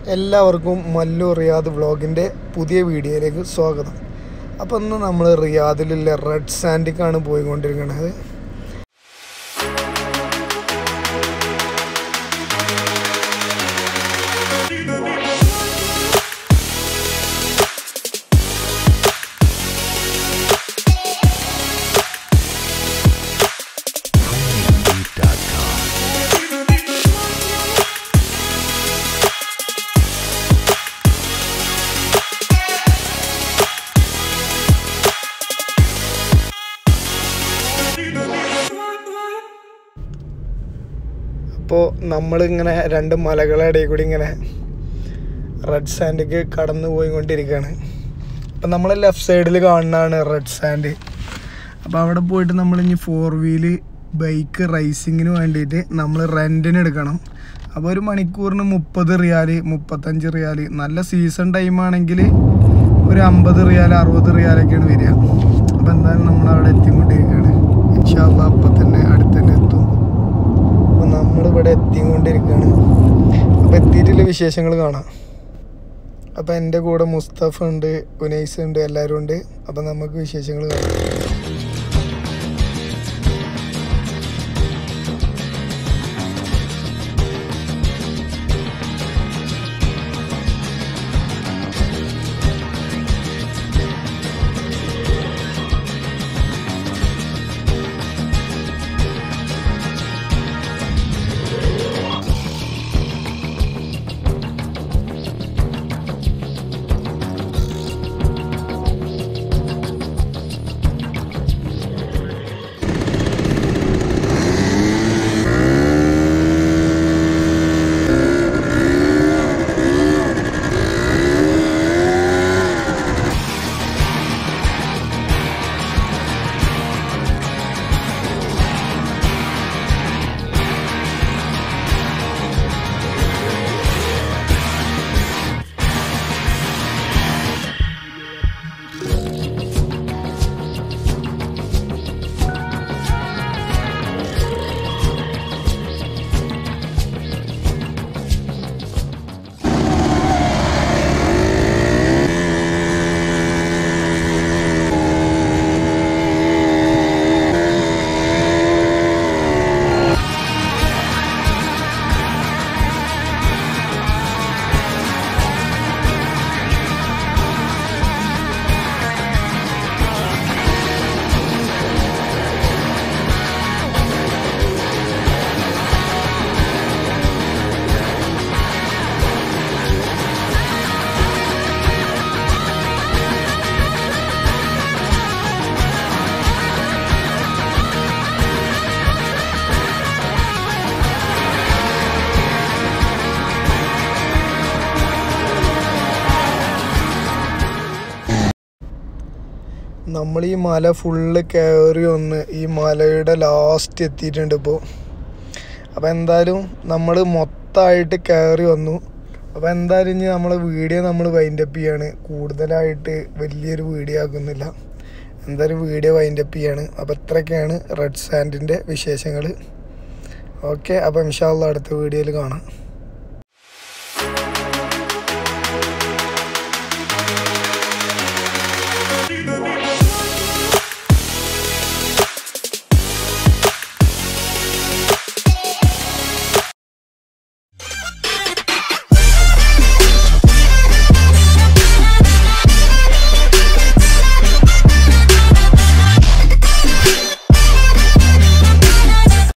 എല്ലാവർക്കും മല്ലു റിയാദ് വ്ളോഗിൻ്റെ പുതിയ വീഡിയോയിലേക്ക് സ്വാഗതം അപ്പോൾ ഇന്ന് നമ്മൾ റിയാദിലുള്ള റെഡ് സാൻഡിക്കാണ് പോയിക്കൊണ്ടിരിക്കുന്നത് അപ്പോൾ നമ്മളിങ്ങനെ രണ്ട് മലകളുടെ ഇടയിൽ കൂടി ഇങ്ങനെ റെഡ് സാൻഡിക്ക് കടന്നു പോയിക്കൊണ്ടിരിക്കുകയാണ് അപ്പം നമ്മൾ ലെഫ്റ്റ് സൈഡിൽ കാണുന്നതാണ് റെഡ് സാൻഡ് അപ്പോൾ അവിടെ പോയിട്ട് നമ്മൾ ഇനി ഫോർ വീല് ബൈക്ക് റൈസിങ്ങിന് വേണ്ടിയിട്ട് നമ്മൾ റെൻറ്റിന് എടുക്കണം അപ്പോൾ ഒരു മണിക്കൂറിന് മുപ്പത് റിയാല് മുപ്പത്തഞ്ച് റിയാല് നല്ല സീസൺ ടൈം ആണെങ്കിൽ ഒരു അമ്പത് റിയാൽ അറുപത് റിയാലൊക്കെയാണ് വരിക അപ്പോൾ എന്തായാലും നമ്മൾ അവിടെ എത്തിക്കൊണ്ടിരിക്കുകയാണ് ഇൻഷാല്ല അപ്പം തന്നെ അടുത്ത് തന്നെ എത്തും അപ്പോൾ നമ്മളിവിടെ എത്തിക്കൊണ്ടിരിക്കുകയാണ് അപ്പോൾ എത്തിയിട്ടുള്ള വിശേഷങ്ങൾ കാണാം അപ്പോൾ എൻ്റെ കൂടെ മുസ്തഫ ഉണ്ട് ഉനൈസ് ഉണ്ട് എല്ലാവരും ഉണ്ട് അപ്പോൾ നമുക്ക് വിശേഷങ്ങൾ കാണാം നമ്മൾ ഈ മല ഫുള്ള് കയറി വന്ന് ഈ മലയുടെ ലാസ്റ്റ് എത്തിയിട്ടുണ്ട് ഇപ്പോൾ അപ്പോൾ എന്തായാലും നമ്മൾ മൊത്തമായിട്ട് കയറി വന്നു അപ്പോൾ എന്തായാലും ഇനി നമ്മൾ വീഡിയോ നമ്മൾ വൈൻഡപ്പ് ചെയ്യാണ് കൂടുതലായിട്ട് വലിയൊരു വീഡിയോ ആക്കുന്നില്ല എന്തായാലും വീഡിയോ വൈൻഡപ്പ് ചെയ്യാണ് അപ്പോൾ ഇത്രയൊക്കെയാണ് റെഡ് സാൻഡിൻ്റെ വിശേഷങ്ങൾ ഓക്കെ അപ്പോൾ ഇൻഷാല്ല അടുത്ത വീഡിയോയിൽ കാണാം Thank you.